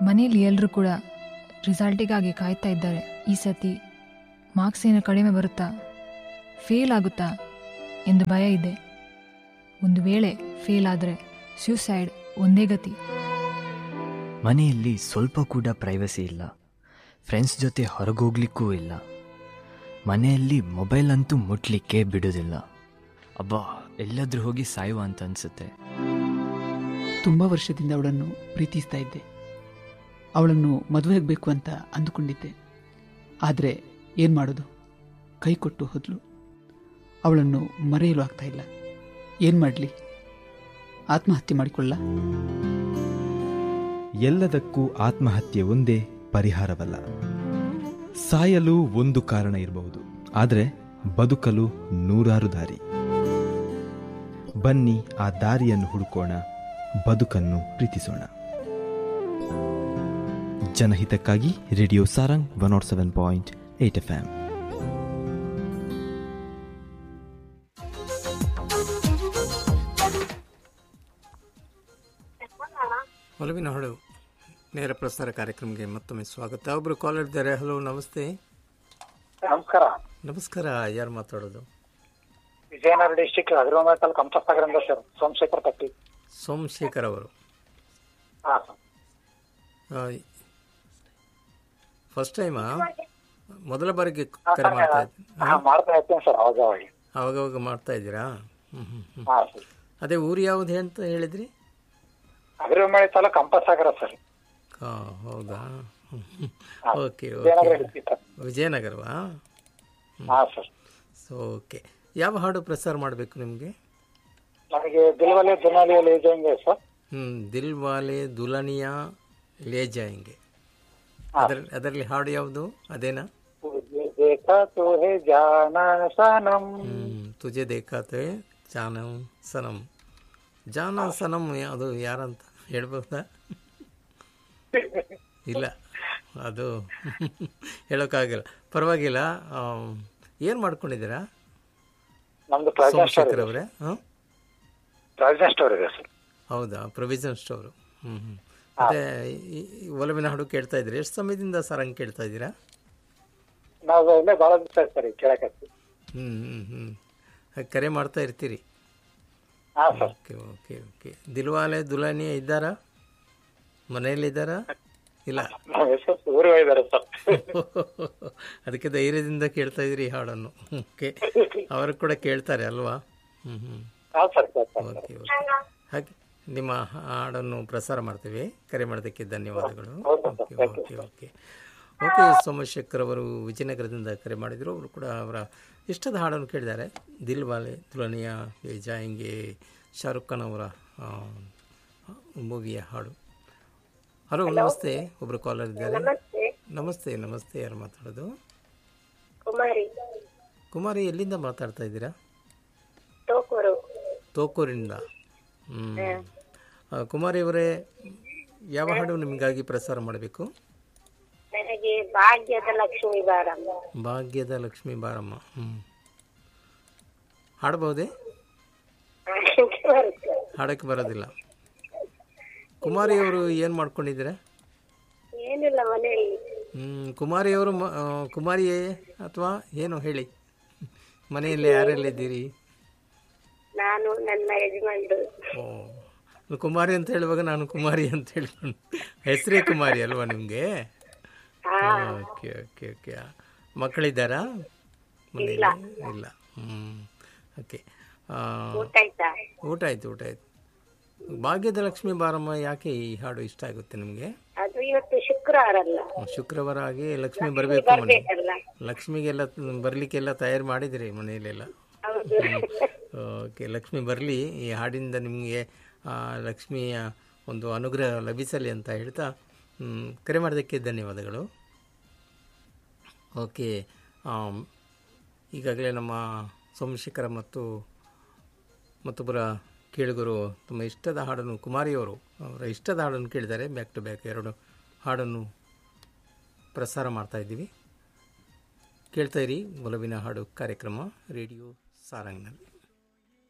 ಮನೆಯಲ್ಲಿ ಎಲ್ಲರೂ ಕೂಡ ರಿಸಲ್ಟಿಗಾಗಿ ಕಾಯ್ತಾ ಇದ್ದಾರೆ ಈ ಸತಿ ಮಾರ್ಕ್ಸ್ ಏನು ಕಡಿಮೆ ಬರುತ್ತಾ ಫೇಲ್ ಆಗುತ್ತಾ ಎಂದು ಭಯ ಇದೆ ಒಂದು ವೇಳೆ ಫೇಲ್ ಆದರೆ ಸ್ಯೂಸೈಡ್ ಒಂದೇ ಗತಿ ಮನೆಯಲ್ಲಿ ಸ್ವಲ್ಪ ಕೂಡ ಪ್ರೈವಸಿ ಇಲ್ಲ ಫ್ರೆಂಡ್ಸ್ ಜೊತೆ ಹೊರಗೋಗ್ಲಿಕ್ಕೂ ಇಲ್ಲ ಮನೆಯಲ್ಲಿ ಮೊಬೈಲ್ ಅಂತೂ ಮುಟ್ಲಿಕ್ಕೆ ಬಿಡೋದಿಲ್ಲ ಅಬ್ಬಾ ಎಲ್ಲಾದ್ರೂ ಹೋಗಿ ಸಾಯುವ ಅಂತ ಅನ್ಸುತ್ತೆ ತುಂಬ ವರ್ಷದಿಂದ ಅವಳನ್ನು ಪ್ರೀತಿಸ್ತಾ ಇದ್ದೆ ಅವಳನ್ನು ಮದುವೆಯಾಗಬೇಕು ಅಂತ ಅಂದುಕೊಂಡಿದ್ದೆ ಆದರೆ ಏನು ಮಾಡೋದು ಕೈ ಕೊಟ್ಟು ಹೋದ್ಲು ಅವಳನ್ನು ಮರೆಯಲು ಆಗ್ತಾ ಇಲ್ಲ ಏನು ಮಾಡಲಿ ಆತ್ಮಹತ್ಯೆ ಮಾಡಿಕೊಳ್ಳ ಎಲ್ಲದಕ್ಕೂ ಆತ್ಮಹತ್ಯೆ ಒಂದೇ ಪರಿಹಾರವಲ್ಲ ಸಾಯಲು ಒಂದು ಕಾರಣ ಇರಬಹುದು ಆದರೆ ಬದುಕಲು ನೂರಾರು ದಾರಿ ಬನ್ನಿ ಆ ದಾರಿಯನ್ನು ಹುಡುಕೋಣ ಬದುಕನ್ನು ಪ್ರೀತಿಸೋಣ ಜನಹಿತಕ್ಕಾಗಿ radio Sarang one nought seven point eight F M ಒಲವಿನ ಹೊಳು ನೇರ ಪ್ರಸಾರ ಕಾರ್ಯಕ್ರಮಕ್ಕೆ ಮತ್ತೊಮ್ಮೆ ಸ್ವಾಗತ ಒಬ್ಬರು ಕಾಲರ್ ಇದ್ದಾರೆ ಹಲೋ ನಮಸ್ತೆ ನಮಸ್ಕಾರ ನಮಸ್ಕಾರ ಯಾರು ಮಾತಾಡೋದು ವಿಜಯನಗರ ಡಿಸ್ಟಿಕ್ ಅಗ್ರವಾಮ ತಾಲೂಕು ಕಂಚಸಾಗರದಿಂದ ಸರ್ ಸೋಮಶೇಖರ್ ಪಟ್ಟಿ ಸೋಮಶೇಖರ್ ಅವರು ಹಾ ಸರ್ ಫಸ್ಟ್ ಟೈಮಾ ಮೊದಲ ಬಾರಿಗೆ ಕರೆ ಮಾಡ್ತಾ ಇದ್ದೀನಿ ಹಾ ಮಾಡ್ತಾ ಇರ್ತೀನಿ ಸರ್ ಅವಾಗ ಅವಾಗ ಅವಾಗವಾಗ ಮಾಡ್ತಾ ಇದ್ದೀರಾ ಹ್ಮ್ ಹ್ಮ್ ಹ್ಮ್ ಹಾ ಸರ್ ಅದೇ ಊರು ಯಾವುದು ಅಂತ ಹೇಳಿದ್ರಿ ಅಗ್ರವಾಮ ತಾಲೂಕು ಕಂಪಸಾಗರ ಸರ್ ಹಾ ಹೌದಾ ಹಾ. Okay Vijayanagara okay district sir ವಿಜಯನಗರವಾ ಹಾ ಸರ್ ಸೊ ಓಕೆ ಯಾವ ಹಾಡು ಪ್ರಸಾರ ಮಾಡಬೇಕು ನಿಮಗೆ ನನಗೆ ದಿಲ್ವಲೆ ದುನಾಲಿ ಲೇಜಂಗೆ ಸರ್ ಹ್ಞೂ ದಿಲ್ ವಾಲೆ ದುಲನಿಯಾ ಲೇ ಜಾಯಂಗೆ ಹಾ. ಅದರ ಅದರಲ್ಲಿ ಹಾಡು ಯಾವುದು ಅದೇನಾ तुझे देखा तो है जाना सनम ಹ್ಮ್ ತುಜೆ ದೇಖಾತೆ ಜಾನಂ ಸನಂ ಜಾನ ಸನಂ ಅದು ಯಾರಂತ ಹೇಳ್ಬೋದಾ ಇಲ್ಲ ಅದು ಹೇಳೋಕ್ಕಾಗಲ್ಲ ಪರವಾಗಿಲ್ಲ ಏನು ಮಾಡ್ಕೊಂಡಿದ್ದೀರಾ ನಮ್ದು ಪ್ರಾವಿಷನ್ ಸ್ಟೋರ್ ಸೋಮಶೇಖರ್ ಇದೆ ಅವರೇ ಹಾಂ ಪ್ರಾವಿಷನ್ ಸ್ಟೋರ್ ಇದೆ ಸರ್ ಹೌದಾ ಪ್ರೊವಿಷನ್ ಸ್ಟೋರು ಹ್ಞೂ ಹ್ಞೂ ಮತ್ತೆ ಈ- ಈ ಒಲವಿನ ಹಾಡು ಕೇಳ್ತಾ ಇದ್ದೀರಿ ಎಷ್ಟು ಸಮಯದಿಂದ ಸರಂಗ್ ಕೇಳ್ತಾ ಇದ್ದೀರಾ ನಾವು ಇಲ್ಲೇ ಭಾಳ ದಿವಸ ಆಯ್ತು ಸರ್ ಕೇಳಕ್ಕೆ ಹ್ಞೂ ಹ್ಞೂ ಹ್ಞೂ ಹಾಗೆ ಕರೆ ಮಾಡ್ತಾ ಇರ್ತೀರಿ ಹಾ sir okay okay okay Dilwale Dulhania ಇದ್ದಾರಾ ಮನೆಯಲ್ಲಿದ್ದಾರಾ ಇಲ್ಲ ನಾವು ಹೆಸರು ಊರಿಗೆ ಹೋಗಿದ್ದಾರೆ ಸರ್ ಅದಕ್ಕೆ ಧೈರ್ಯದಿಂದ ಕೇಳ್ತಾ ಇದ್ರಿ ಈ ಹಾಡನ್ನು ಓಕೆ ಅವರು ಕೂಡ ಕೇಳ್ತಾರೆ ಅಲ್ವಾ ಹ್ಞೂ ಹ್ಞೂ ಹಾ ಸರ್ ಕೇಳ್ತಾರೆ ಓಕೆ ಓಕೆ ಹಾಗೆ ನಿಮ್ಮ ಹಾಡನ್ನು ಪ್ರಸಾರ ಮಾಡ್ತೀವಿ ಕರೆ ಮಾಡೋದಕ್ಕೆ ಧನ್ಯವಾದಗಳು okay okay okay okay Somashekhar ಅವರು ವಿಜಯನಗರದಿಂದ ಕರೆ ಮಾಡಿದರು ಅವರು ಕೂಡ ಅವರ ಇಷ್ಟದ ಹಾಡನ್ನು ಕೇಳಿದ್ದಾರೆ ದಿಲ್ ವಾಲೆ ದುಲನಿಯ ಯೇ ಜಾಯಿಂಗೆ ಶಾರುಖ್ ಖಾನ್ ಅವರ ಮೂವಿಯ ಹಾಡು ಹಲೋ ನಮಸ್ತೆ ಒಬ್ಬರು ಕಾಲರ್ ಇದ್ದಾರೆ ನಮಸ್ತೆ ನಮಸ್ತೆ ಯಾರು ಮಾತಾಡೋದು ಕುಮಾರಿ ಕುಮಾರಿ ಎಲ್ಲಿಂದ ಮಾತಾಡ್ತಾ ಇದ್ದೀರಾ ತೋಕೂರು ತೋಕೂರಿಂದ ಹ್ಞೂ ಕುಮಾರಿ ಅವರೇ ಯಾವ ಹಾಡು ನಿಮಗಾಗಿ ಪ್ರಸಾರ ಮಾಡಬೇಕು ನನಗೆ ಭಾಗ್ಯದ ಲಕ್ಷ್ಮಿ ಬಾರಮ್ಮ ಭಾಗ್ಯದ ಲಕ್ಷ್ಮೀ ಬಾರಮ್ಮ ಹ್ಞೂ ಹಾಡಬಹುದೇ ಬರುತ್ತೆ ಹಾಡಕ್ಕೆ ಬರೋದಿಲ್ಲ ಕುಮಾರಿ ಅವರು ಏನು ಮಾಡ್ಕೊಂಡಿದ್ದೀರಾ ಏನಿಲ್ಲ ಮನೆಯಲ್ಲಿ ಹ್ಮ್, ಕುಮಾರಿಯವರು ಮ- ಆ, ಕುಮಾರಿಯೇ ಅಥವಾ ಏನು ಹೇಳಿ ಮನೆಯಲ್ಲಿ ಯಾರೆಲ್ಲಿದ್ದೀರಿ ನಾನು ನನ್ನ ಯಜಮಾನ್ರು ಓ ಕುಮಾರಿ ಅಂತ ಹೇಳುವಾಗ ನಾನು ಕುಮಾರಿ ಅಂತ ಹೇಳ್ಕೊಂಡು ಹೆಸರೇ ಕುಮಾರಿ ಅಲ್ವಾ ನಿಮಗೆ ಓಕೆ ಓಕೆ ಓಕೆ ಮಕ್ಕಳಿದ್ದಾರಾ ಮನೆಯಲ್ಲಿ ಇಲ್ಲ ಹ್ಞೂ ಓಕೆ ಊಟ ಆಯ್ತಾ ಊಟ ಆಯ್ತು ಊಟ ಆಯ್ತು ಭಾಗ್ಯದ ಲಕ್ಷ್ಮೀ ಬಾರಮ್ಮ ಯಾಕೆ ಈ ಹಾಡು ಇಷ್ಟ ಆಗುತ್ತೆ ನಿಮಗೆ ಅದು ಇವತ್ತು ಶುಕ್ರವಾರ ಅಲ್ಲ ಶುಕ್ರವಾರ ಆಗಿ ಲಕ್ಷ್ಮಿ ಬರಬೇಕು ಮನೆ ಬರ್ಬೇಕಲ್ಲ ಲಕ್ಷ್ಮಿಗೆಲ್ಲ ಬರಲಿಕ್ಕೆಲ್ಲ ತಯಾರು ಮಾಡಿದಿರಿ ಮನೆಯಲ್ಲೆಲ್ಲ ಹೌದು ಓಕೆ ಲಕ್ಷ್ಮಿ ಬರಲಿ ಈ ಹಾಡಿಂದ ನಿಮಗೆ ಲಕ್ಷ್ಮಿಯ ಒಂದು ಅನುಗ್ರಹ ಲಭಿಸಲಿ ಅಂತ ಹೇಳ್ತಾ ಮ್, ಕರೆ ಮಾಡೋದಕ್ಕೆ ಧನ್ಯವಾದಗಳು ಓಕೆ ಆಮ್, ಈಗಾಗಲೇ ನಮ್ಮ ಸೋಮಶೇಖರ ಮತ್ತು ಮತ್ತೊಬ್ಬರ ಕೇಳುಗರು ತಮ್ಮ ಇಷ್ಟದ ಹಾಡನ್ನು ಕುಮಾರಿಯವರು ಅವರ ಇಷ್ಟದ ಹಾಡನ್ನು ಕೇಳಿದ್ದಾರೆ ಬ್ಯಾಕ್ ಟು ಬ್ಯಾಕ್ ಎರಡು ಹಾಡನ್ನು ಪ್ರಸಾರ ಮಾಡ್ತಾ ಇದ್ದೀವಿ ಕೇಳ್ತಾ ಇರಿ ಒಲವಿನ ಹಾಡು ಕಾರ್ಯಕ್ರಮ ರೇಡಿಯೋ ಸಾರಂಗ್ನಲ್ಲಿ